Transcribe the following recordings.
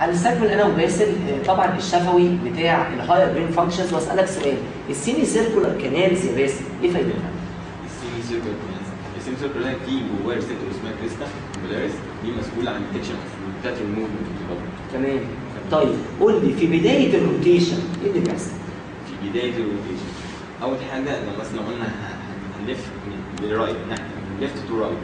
هنستكمل انا وباسل آه، طبعا الشفوي بتاع الهاير برين فانكشنز واسالك سؤال السيمي سيركولار كانالز يا باسل ايه فايدتها؟ السيمي سيركل السيمي سيركل ده فيه جواه ريسبتور اسمها كريستا بولاريس دي مسؤوله عن الديتكشن اوف باترن موفمنت في البطن تمام طيب قول لي في بدايه الروتيشن ايه اللي بيحصل؟ في بدايه الروتيشن اول حاجه لما مثلا قلنا ه- هنلف من للرايت ناحيه من ليفت تو رايت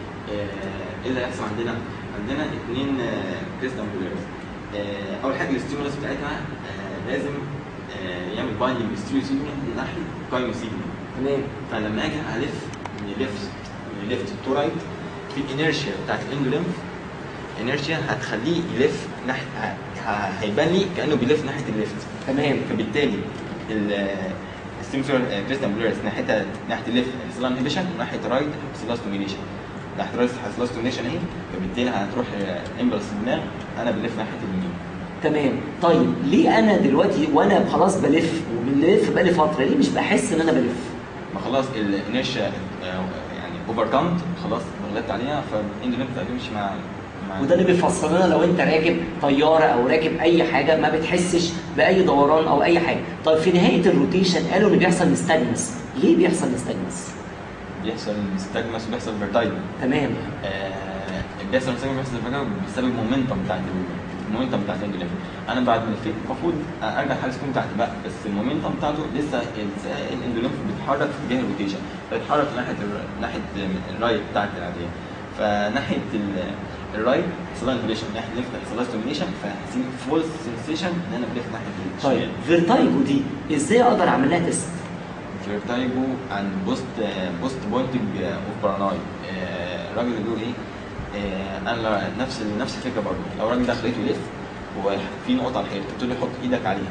ايه اللي هيحصل عندنا؟ عندنا اثنين كريستا بولاريس اول حاجه الاستيمولس بتاعتها آه، لازم آه، يعمل بايندنج ستيريو سيجنال ناحيه كايمو سيجنال تمام فلما اجي الف من ليفت من ليفت تو رايت في الانرشيا بتاعت الاندوليمف انرشيا هتخليه يلف ناحيه ه- ه- هيبان لي كانه بيلف ناحيه الليفت تمام فبالتالي الستيمسور كريستال بولاريس ناحيه ناحيه الليفت هيحصل انهبيشن وناحيه الرايت هيحصل ستومينيشن ناحيه الرايت هيحصل ستومينيشن اهي فبالتالي هتروح امبلس الدماغ انا بلف ناحيه اليمين تمام طيب ليه انا دلوقتي وانا خلاص بلف وبنلف بقالي فتره ليه مش بحس ان انا بلف؟ ما خلاص الانرشيا يعني اوفر كامت خلاص غلبت عليها فالاندوليمف هتمشي مع مع وده اللي بيفسر لنا لو انت راكب طياره او راكب اي حاجه ما بتحسش باي دوران او اي حاجه طيب في نهايه الروتيشن قالوا ان بيحصل نستجمس ليه بيحصل نستجمس بيحصل ستاجمس وبيحصل فيرتايجو تمام آه بيحصل ستاجمس بيحصل فيرتايجو بسبب المومنتم بتاعت ال- المومنتم بتاعت الاندوليمف انا بعد ما لفيت المفروض ارجع حاله السكون بتاعتي بقى بس المومنتم بتاعته لسه ال- الاندوليمف بيتحرك في اتجاه الروتيشن فيتحرك ناحيه الر- ناحيه الرايت بتاعتي العاديه فناحيه ال- الرايت حصل لها انفليشن ناحيه الليفت حصل لها ستومينيشن فحاسين فول سنسيشن ان انا بلف ناحيه طيب الشمال فيرتايجو دي ازاي اقدر اعمل لها تيست؟ فيرتايجو عن بوست بوست بوينتنج اوف باراناي الراجل اللي بيقول ايه آه، انا لو- نفس نفس الفكره برضه لو الراجل ده خليته يلف وفي نقطه على الحيط قلت له حط ايدك عليها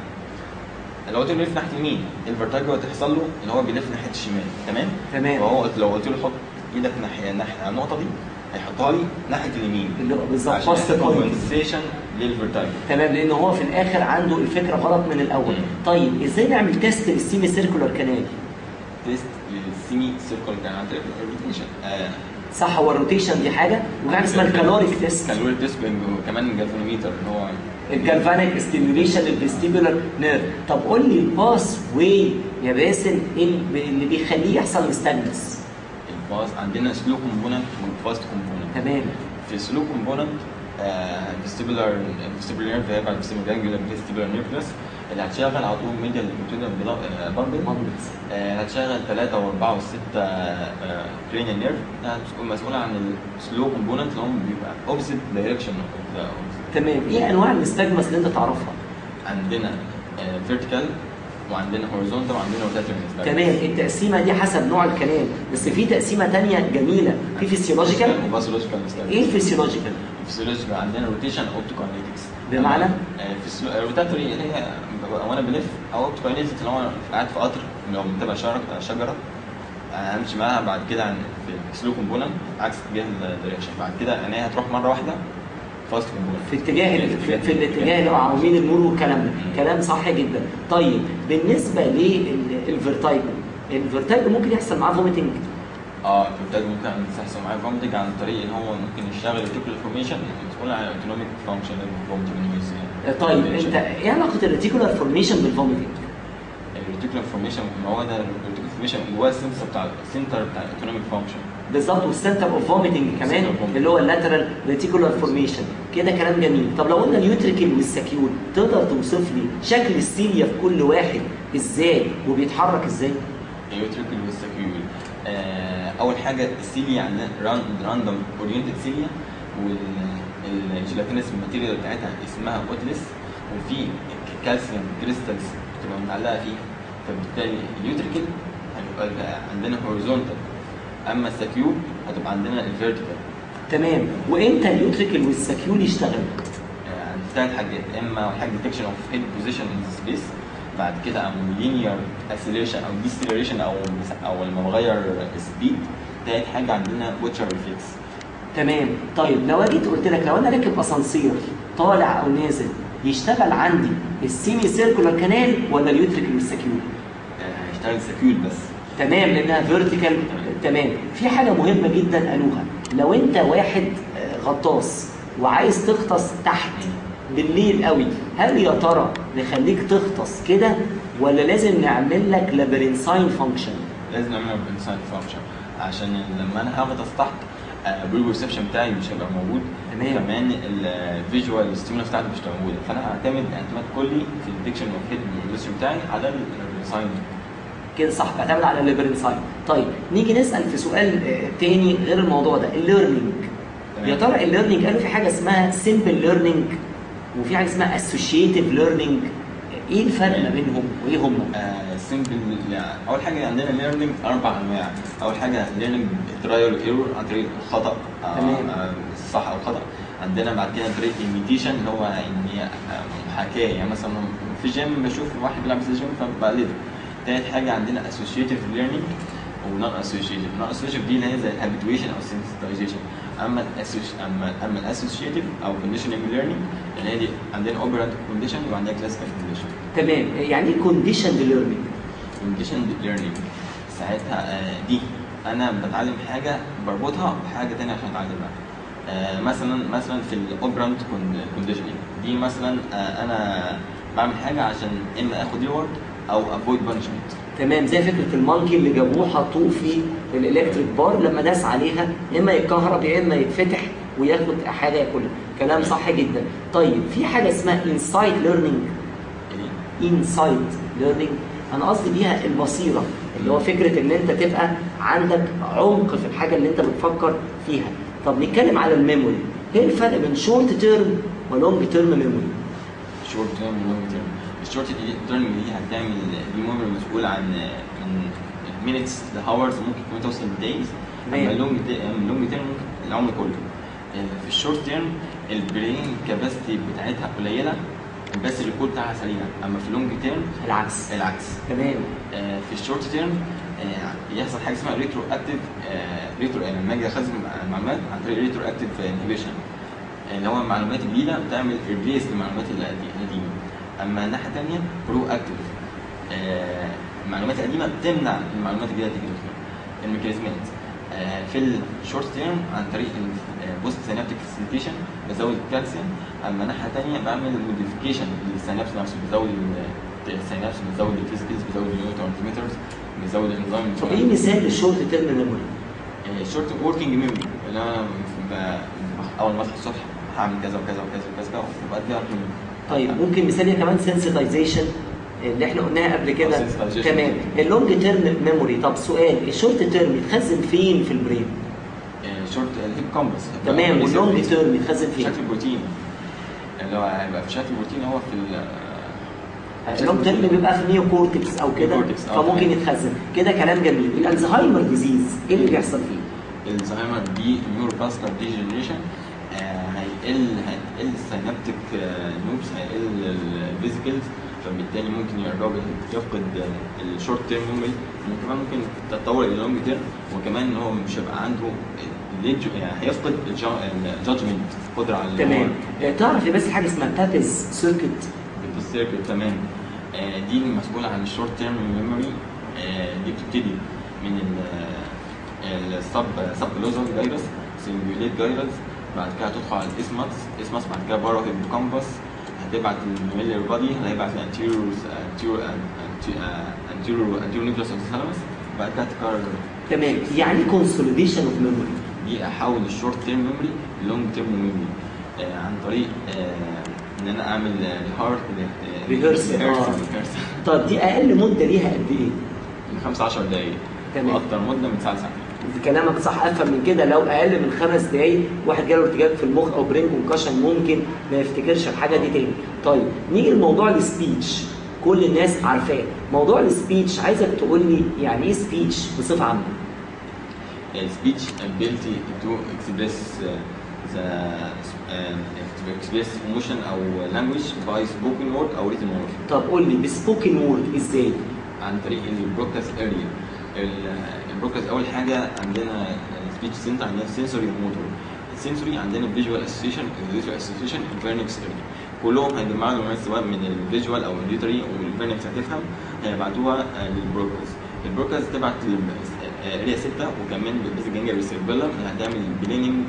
لو قلت له يلف ناحيه اليمين الفيرتايجو هتحصل له ان هو بيلف ناحيه الشمال تمام تمام وهو قلت- لو قلت له حط ايدك ناحيه ناحيه على النقطه دي هيحطها لي ناحيه اليمين اللي هو بالظبط عشان باست بوينت كومبنسيشن للفيرتايجو تمام لان هو في الاخر عنده الفكره غلط من الاول مم. طيب ازاي نعمل تيست للسيمي سيركولار كانال تيست للسيمي سيركل كان عن طريق الروتيشن صح هو الروتيشن دي حاجه وفي حاجه اسمها الكالوريك تيست كالوريك تيست وكمان جالفانوميتر اللي هو الجالفانيك ستيميوليشن للفيستيبولار نيرف طب قول لي الباس واي يا باسل إيه اللي بيخليه يحصل نستجمس الباس عندنا سلو كومبوننت والفاست كومبوننت تمام في سلو كومبوننت فيستيبولار فيستيبولار نيرف هيبقى فيستيبولار جانجولار فيستيبولار نيرفلس اللي هتشغل على طول ميديا بامبل مانبلز. هتشغل ثلاثة وأربعة وستة كرينيال نيرف هتكون مسؤولة عن السلو كومبوننت اللي هم بيبقى اوبزيت دايركشن تمام ايه انواع النستجمس اللي انت تعرفها عندنا فيرتيكال وعندنا هوريزونتال وعندنا روتاتوري تمام التقسيمه دي حسب نوع الكلام بس في تقسيمه تانية جميله في فيسيولوجيكال وباثولوجيكال ايه الفيسيولوجيكال الفسيولوجيكال عندنا روتيشن اوبتيكاينيتكس بمعنى؟ في الروتاتوري اللي هي ببقى وانا بلف او اوبتيكاينيتكس اللي هو قاعد في قطر لو متابع شجره شجره همشي معاها بعد كده عن في سلو كومبوننت عكس اتجاه الدايركشن بعد كده عينيها هتروح مره واحده فاست كومبوننت في اتجاه في, في الاتجاه اللي هو عواميد المرور والكلام ده كلام صح جدا طيب بالنسبه للفيرتايجو الفيرتايجو ممكن يحصل معاه فوميتنج اه الفيرتاج ممكن تحصل معاه فومتنج عن طريق ان هو ممكن يشتغل الريتيكولار فورميشن مسؤول عن الاوتونوميك فانكشن الفومتنج طيب انت ايه علاقه الريتيكولار فورميشن بالفوميتنج الريتيكولار فورميشن ما هو ده الريتيكولار فورميشن جواه السنسر بتاع السنتر بتاع الاوتونوميك فانكشن بالظبط والسنتر اوف فوميتنج كمان Center of vomiting. اللي هو اللاترال ريتيكولار فورميشن كده كلام جميل طب لو قلنا اليوتريكل والسكيول تقدر توصف لي شكل السيليا في كل واحد ازاي وبيتحرك ازاي اليوتريكل والسكيول آه اول حاجه السيليا عندنا راندوم اورينتد سيليا والجيلاتينس الماتيريال بتاعتها اسمها اوتلس وفي كالسيوم كريستالز بتبقى متعلقه فيه فبالتالي اليوتريكل هيبقى عندنا هوريزونتال اما السكيول هتبقى عندنا الفيرتيكال تمام وامتى اليوتريكل والسكيول يشتغلوا عند ثلاث حاجات اما حاجه ديتكشن اوف هيد بوزيشن ان سبيس بعد كده ام لينير اسيليشن او ديسيلريشن او او لما بغير سبيد تالت حاجه عندنا ويتشر ريفلكس تمام طيب لو جيت قلت لك لو انا راكب اسانسير طالع او نازل يشتغل عندي السيمي سيركولار كانال ولا اليوتريكل والسكيول هيشتغل سكيول بس تمام لانها فيرتيكال تمام في حاجه مهمه جدا قالوها لو انت واحد آه، غطاس وعايز تغطس تحت بالليل قوي هل يا ترى نخليك تغطس كده ولا لازم نعمل لك لابرنساين فانكشن لازم نعملها بالانسايد فانكشن عشان لما انا هغطس تحت البري بيرسبشن بتاعي مش هيبقى موجود تمام. كمان الفيجوال ستيمولس بتاعتي مش هتبقى موجوده فانا هعتمد اعتماد كلي في الديكشن اوف هيد بتاعي على الساين كده صح بعتمد على الليبرنساين طيب نيجي نسال في سؤال آه، تاني غير الموضوع ده الليرنينج تمام. يا ترى الليرنينج قالوا في حاجه اسمها سيمبل ليرنينج وفي حاجه اسمها اسوشيتيف ليرنينج ايه الفرق ما بينهم وايه هم سمبل اول حاجه عندنا ليرنينج اربع انواع اول حاجه ليرنينج ترايل وايرور عن طريق الخطا آه، تمام. آه، الصح او الخطا عندنا بعد كده طريقه ايميتيشن اللي هو اني آه، محاكاه يعني مثلا في جيم بشوف واحد بيلعب في الجيم فبقلده تالت حاجه عندنا اسوشيتيف ليرنينج ونون اسوشيتيف نون اسوشيتيف دي اللي هي زي الهابيتويشن او سنسيتايزيشن اما الاسوش اما اما الاسوشيتيف او كونديشننج ليرنينج اللي هي دي عندنا اوبرانت كونديشن وعندنا كلاسيكال كونديشن تمام يعني ايه كونديشند ليرنينج كونديشن ليرنينج ساعتها آه، دي انا بتعلم حاجه بربطها بحاجه تانية عشان اتعلمها آه، مثلا مثلا في الاوبرانت كونديشننج دي مثلا آه، انا بعمل حاجه عشان اما اخد ريورد او افويد بانشمنت تمام زي فكره المونكي اللي جابوه حطوه في الالكتريك بار لما داس عليها يا اما يتكهرب يا اما يتفتح وياخد حاجه ياكلها كلام صح جدا طيب في حاجه اسمها انسايد ليرنينج انسايد ليرنينج انا قصدي بيها البصيره اللي هو فكره ان انت تبقى عندك عمق في الحاجه اللي انت بتفكر فيها طب نتكلم على الميموري ايه الفرق بين شورت تيرم ولونج تيرم ميموري شورت تيرم ولونج تيرم الشورت تيرم دي هتعمل دي ميموري مسؤول عن من مينتس لهاورز ممكن كمان توصل لدايز تمام. اما اللونج اللونج تيرم ممكن العمر كله آه، في الشورت تيرم البرين كاباسيتي بتاعتها قليله بس الريكول بتاعها سريع اما في اللونج تيرم العكس العكس تمام آه، في الشورت تيرم يحصل حاجه اسمها ريترو اكتيف ريترو يعني لما اجي اخزن معلومات عن طريق ريترو اكتيف انهبيشن اللي هو المعلومات الجديده بتعمل ريبليس للمعلومات القدي- القديمه اما الناحيه الثانيه برو اكتيف المعلومات القديمه بتمنع المعلومات الجديده تيجي تدخل الميكانيزمات آه، في الشورت تيرم عن طريق البوست سينابتيك فاسيليتيشن بزود الكالسيوم اما الناحيه الثانيه بعمل موديفيكيشن للسينابس نفسه بزود ال- السينابس بزود الفيزيكلز بزود النيوتن ترانسميترز بزود الانزيم طب ايه مثال للشورت تيرم ميموري شورت وركينج ميموري اللي انا ب- اول ما اصحى الصبح هعمل كذا وكذا وكذا وكذا وبعد كده أركن. طيب ممكن مثال كمان سensitization اللي احنا قلناها قبل كده أو sensitization. تمام اللونج تيرم ميموري طب سؤال الشورت تيرم يتخزن فين في البرين شورت الهيب كومبس تمام واللونج تيرم يتخزن فين شكل بروتين اللي هو هيبقى في شكل بروتين هو في ال اللونج تيرم بيبقى في النيو كورتكس او كده نيوكورتكس، آه، فممكن تمام. يتخزن كده كلام جميل الالزهايمر ديزيز ايه اللي بيحصل فيه الزهايمر دي نيورو باسكال ديجنريشن هيقل هيقل السينابتيك نوبس هيقل الفيزيكلز فبالتالي ممكن الراجل يفقد الشورت تيرم ميموري وكمان ممكن تتطور الى لونج تيرم وكمان ان هو مش هيبقى عنده الليج- يعني هيفقد الجادجمنت القدره على إن هو تمام آه، تعرف بس حاجه اسمها بابيز سيركت بالسيركل تمام آه، دي المسؤولة عن الشورت تيرم ميموري دي بتبتدي من السب سب لوزال جايرس سنجوليت جايرس بعد كده هتدخل على الاسمس اسمس بعد كده بره الهيبوكامبس هتبعت الميلر بادي هيبعت الانتيريور انتيريور انتيريور انتيريور نيوكليوس اوف الثالاموس بعد كده تكرر تمام يعني كونسوليديشن اوف ميموري دي احول الشورت تيرم ميموري لونج تيرم ميموري عن طريق آه، ان انا اعمل ريهارت Rehearsal، آه. طب دي اقل مده ليها قد ايه من 15 دقايق تمام. واكتر مده من ساعه ساعتين كلامك صح افهم من كده لو اقل من خمس دقايق واحد جاله ارتجاج في المخ او برين كونكشن ممكن ما يفتكرش الحاجه دي تاني طيب نيجي لموضوع السبيتش كل الناس عارفاه موضوع السبيتش عايزك تقول لي يعني ايه سبيتش بصفه عامه speech ability to express uh, the uh, to express emotion او language by spoken word او written word طب قول لي بسبوكن وورد ازاي عن طريق البروكاست اريا البروكاست اول حاجه عندنا السبيتش سنتر عندنا سنسوري وموتور السنسوري عندنا فيجوال اسوسيشن الفيجوال اسوسيشن الفيرنكس اريا كلهم هيجمعوا المعلومات سواء من الفيجوال او الريتري والفيرنكس هتفهم هيبعتوها آه، للبروكاست البروكاست تبعت اريا 6 وكمان بالبيزك جانجر والسيربيلم اللي هتعمل بليننج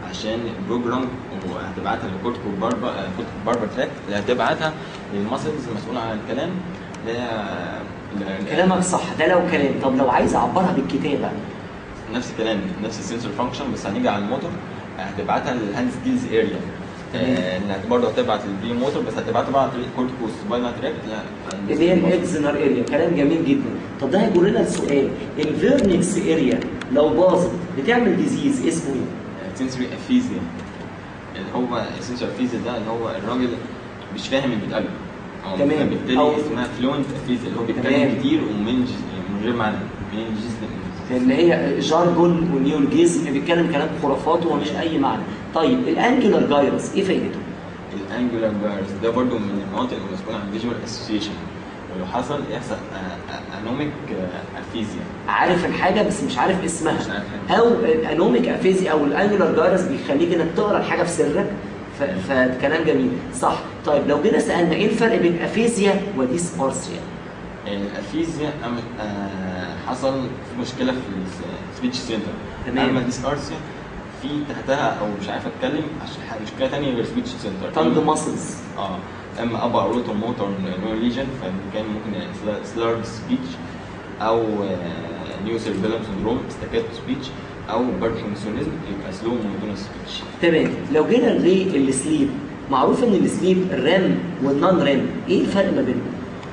عشان البروجرام وهتبعتها للكورتيكو باربا آه، كورتيكو باربا تراك اللي هتبعتها للماسلز المسؤوله عن الكلام اللي هي ل- كلامك صح ده لو كلام طب لو عايز اعبرها بالكتابه نفس الكلام نفس السنسور فانكشن بس هنيجي على الموتور هتبعتها للهاند سكيلز اريا تمام. اللي برضه هتبعت للبري موتور بس هتبعتها بقى عن طريق كورتيكو سباينال تراك اللي هي الاكزنر اريا كلام جميل جدا طب ده هيجر لنا السؤال الفيرنكس اريا لو باظت بتعمل ديزيز اسمه ايه؟ سنسوري افيزيا اللي هو السنسوري افيزيا ده اللي هو الراجل مش فاهم اللي بيتقال له. أو تمام. فبالتالي أو- اسمها فلوينت افيزيا اللي هو تمام. بيتكلم كتير ومن من غير معنى من اللي هي جارجون ونيولوجيزم بيتكلم كلام خرافات ومش اي معنى طيب الانجولار جايرس ايه فايدته؟ الانجولار فيروس ده برضو من المناطق اللي مسؤوله عن فيجوال اسوسيشن ولو حصل يحصل انوميك افيزيا عارف الحاجه بس مش عارف اسمها مش عارف حاجة. او الانوميك افيزي او الانجولار جايرس بيخليك انك تقرا الحاجه في سرك ف- فكلام جميل صح طيب لو جينا سالنا ايه الفرق بين افيزيا وديسبارسيا الافيزيا أم- آه، حصل في مشكله في السبيتش سنتر تمام. اما الديسارسيا في تحتها او مش عارف اتكلم عشان حاجة- مشكله ثانيه غير سبيتش سنتر تانج ماسلز اه اما ابا روتو موتور نيو ليجن فكان ممكن سلارد سبيتش او نيو سيربيلم سندروم ستاكاتو سبيتش او باركنسونيزم يبقى سلو مونوتونس سبيتش تمام لو جينا للسليب معروف ان السليب الرام والنون رام ايه الفرق ما بينهم؟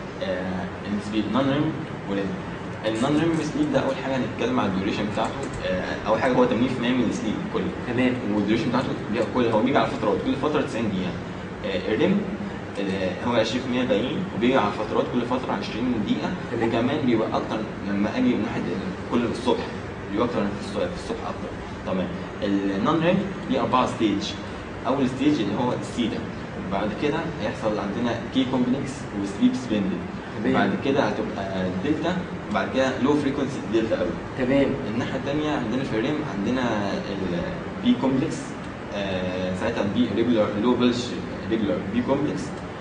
السبيد نون ريم وريم النون ريم سليب ده اول حاجه هنتكلم على الديوريشن بتاعته آه، اول حاجه هو 80% من السليب كله تمام والديوريشن بتاعته بيبقى كل هو بيجي على فترات كل فتره 90 دقيقه آه، الريم آه، هو 20% باقيين وبيجي على فترات كل فتره 20 دقيقه تمام. وكمان بيبقى اكتر لما اجي من ناحيه كل الصبح بيبقى اكتر في الصبح, في الصبح اكتر تمام النون ريم ليه اربعه ستيج اول ستيج اللي هو السيدا وبعد كده هيحصل عندنا كي كومبلكس وسليب سبندل تمام. بعد كده هتبقى دلتا وبعد كده لو فريكونسي دلتا قوي تمام الناحيه الثانيه عندنا في الريم عندنا البي كومبلكس ساعتها البي ريجولار لو فيلش ريجولار بي كومبلكس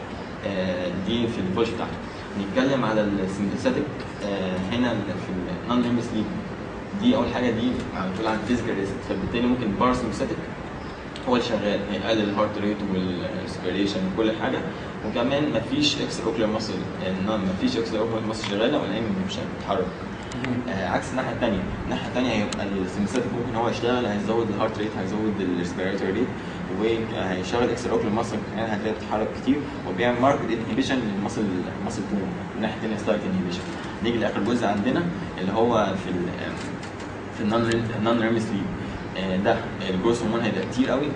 دي في الفولش بتاعته نتكلم على السمبثيتك هنا في النون ريم سليب دي اول حاجه دي مسؤول عن فيزيكال ريست فبالتالي ممكن الباراسمبثيتك هو اللي شغال هيقلل الهارت ريت والريسبيريشن وكل حاجه وكمان مفيش اكس اوكلر ماسل مفيش اكس اوكلر ماسل شغاله والعين مش بتتحرك آه، عكس الناحيه الثانيه الناحيه الثانيه هيبقى السمساتيك ممكن هو يشتغل هيزود الهارت ريت هيزود الريسبيراتوري ريت وهيشغل اكس اوكلر ماسل كمان هتلاقيها بتتحرك كتير وبيعمل ماركت انهبيشن للماسل ماسل بوم الناحيه الثانيه سلايت انهبيشن نيجي لاخر جزء عندنا اللي هو في ال في النون النون ريم سليب ده الجروس هرمون هيبقى كتير قوي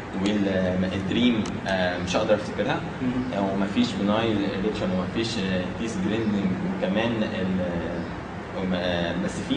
والدريم مش هقدر افتكرها آه، ومفيش بنايل ريكشن ومفيش تيس جريندنج وكمان ال- وم- آه، بس في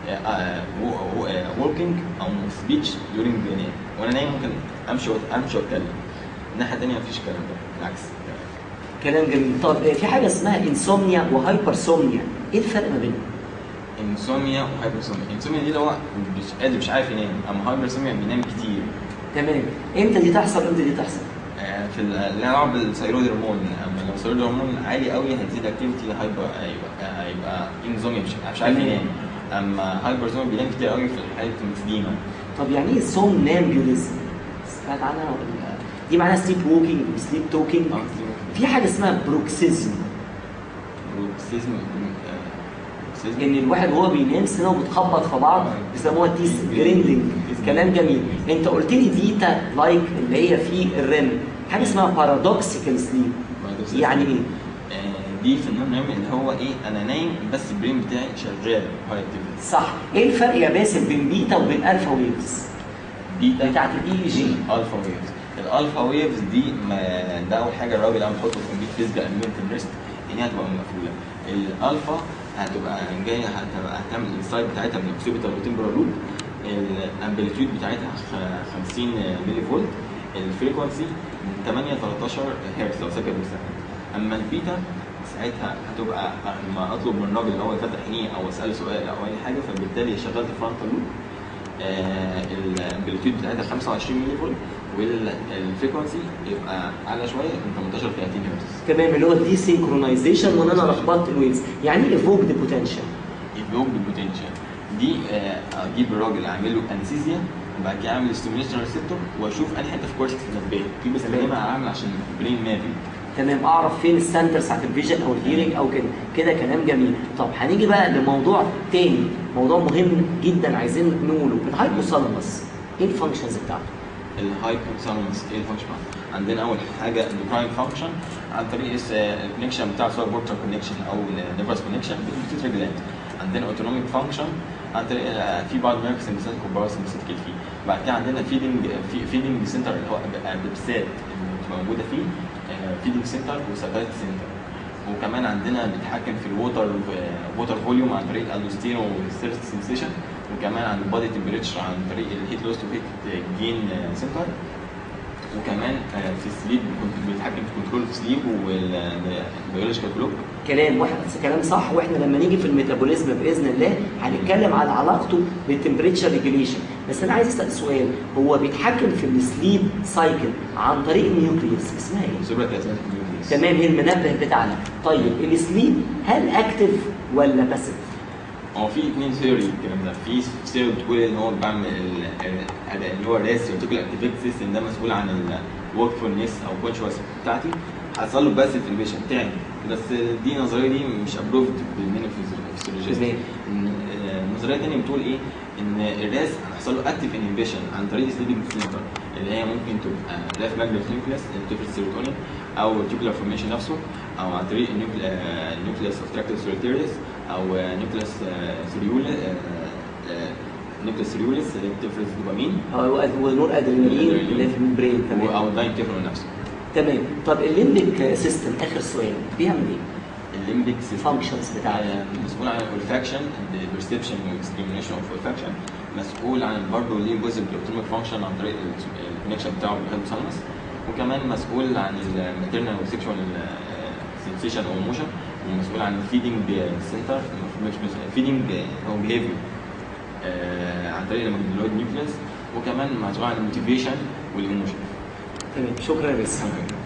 وركينج او سبيتش دورينج نايم وانا نايم ممكن امشي وأت- امشي واتكلم الناحيه الثانيه مفيش الكلام ده بالعكس كلام جميل طب آه، في حاجه اسمها انسومنيا وهايبرسومنيا ايه الفرق ما بينهم؟ انسوميا وهايبرسوميا الانسوميا دي اللي هو مش قادر مش عارف ينام اما هايبرسوميا بينام كتير تمام امتى دي تحصل امتى دي تحصل؟ آه، في ال- اللي نلعب بالثيرويد هرمون اما لو الثيرويد هرمون عالي قوي هتزيد اكتيفيتي هيبقى هيبقى هيبقى انزوميا مش مش عارف تمام. ينام اما هايبرزوميا بينام كتير قوي في حاله المسديمه طب يعني ايه سومنامبيوليزم؟ سمعت عنها ولا دي معناها سليب ووكينج وسليب توكينج في حاجه اسمها بروكسيزم بروكسيزم بروكسيزم ان الواحد وهو بينام سنانه بتخبط في بعض بيسموها تيس جريندنج كلام جميل انت قلت لي ديتا لايك اللي هي في الريم حاجه اسمها بارادوكسيكال سليب يعني ايه؟ آه، دي في النوم نايم اللي هو ايه انا نايم بس البرين بتاعي شغال هاي اكتيفيتي صح ايه الفرق يا باسم بين بيتا وبين الفا ويفز بيتا بتاعت الاي جي الفا ويفز الالفا ويفز دي ما ده اول حاجه الراجل قام يحطه في كمبيوتر فيزيكال انيميتد ريست ان هي هتبقى مقفوله الالفا هتبقى جايه هتبقى هتعمل السلايد بتاعتها من اوكسيبيتال وتمبرال لوب الامبليتيود بتاعتها خ- 50 ملي فولت الفريكونسي من 8 ل 13 هرتز لو سكت بالسكند اما البيتا ساعتها هتبقى لما اطلب من الراجل ان هو يفتح عينيه او اساله سؤال او اي حاجه فبالتالي شغلت الفرونتال لوب الامبليتيود بتاعتها 25 ملي فولت والفريكونسي يبقى اعلى شويه من 18 ل 30 هرتز تمام اللي هو الدي سينكرونايزيشن وان انا لخبطت الويفز يعني ايه ايفوكد بوتنشال يبلوك بالبوتنشال دي آه، اجيب الراجل اعمل له انستيزيا وبعد كده اعمل ستيميوليشن ريسبتور واشوف انهي حته في كورتكس النبيه دي بستخدمها اعمل عشان برين مابينج تمام اعرف فين السنترز بتاعت الفيجن او الهيرنج او كده كده كلام جميل طب هنيجي بقى لموضوع تاني موضوع مهم جدا عايزين نقوله الهايبوثالاموس ايه الفانكشنز بتاعته الهايبوثالاموس ايه الفانكشن عندنا اول حاجه الدوكراين فانكشن عن طريق الكونكشن بتاع سواء بورتال كونكشن او النيفرس كونكشن بالبيتيوتري جلاند عندنا اوتونوميك فانكشن عن طريق آه، في بعض الميرك سمبسات كوبارا سمبسات فيه بعد كده عندنا فيدنج في فيدنج سنتر اللي هو بيبسات اللي بتبقى موجوده فيه فيدنج سنتر وسكايت سنتر وكمان عندنا بنتحكم في الووتر ووتر فوليوم عن طريق الالوستين والثيرست سنسيشن وكمان عن البادي تمبريتشر عن طريق الهيت لوس وهيت جين سنتر وكمان آه، في السليب كنت بنتحكم في كنترول السليب والبيولوجيكال كلوك كلام واحد كلام صح واحنا لما نيجي في الميتابوليزم باذن الله هنتكلم على علاقته بالتمبريتشر ريجوليشن بس انا عايز اسال سؤال هو بيتحكم في السليب سايكل عن طريق النيوكليوس اسمها ايه؟ سوبر كلاسيك نيوكليس تمام هي المنبه بتاعنا طيب السليب هل اكتف ولا باسيف؟ هو في اثنين ثيوري الكلام ده في ثيوري بتقول ان هو بعمل ال- ال- اللي هو الريس ريتيكولار اكتيفيت سيستم ده مسؤول عن الوركفولنس او كونشوس بتاعتي حصل له بس الانفيشن بتاعي بس دي نظريه دي مش ابروفد بالمينيفيزيولوجيست تمام. النظريه الثانيه بتقول ايه ان الراس هيحصل له اكتيف انهبيشن عن طريق سليبنج سنتر اللي هي ممكن تبقى لاف ماجنت نيوكليس اللي بتفرز السيروتونين او التيوبولار فورميشن نفسه او عن طريق النيوكليس اوف تراكتس سوليتيريس او نيوكليس سيريول نيوكليس سيريوليس اللي بتفرز دوبامين أو- ونور ادرينالين اللي في البرين او تمام الداين تيفرون نفسه تمام طب الليمبيك سيستم اخر سؤال بيعمل ايه؟ الليمبيك سيستم Functions بتاعته. مسؤول عن الاولفاكشن البرسبشن والديسكريميشن اوف اولفاكشن مسؤول عن برضه ليه جزء بالاوتوميك فانكشن عن طريق الكونكشن بتاعه بالهيبوثالاموس وكمان مسؤول عن الماتيرنال والسكشوال سنسيشن او موشن ومسؤول عن الفيدنج سنتر مش فيدنج او بيهيفير عن طريق الماجنولويد نيوكليس وكمان مسؤول عن الموتيفيشن والايموشن تمام شكرا يا باسم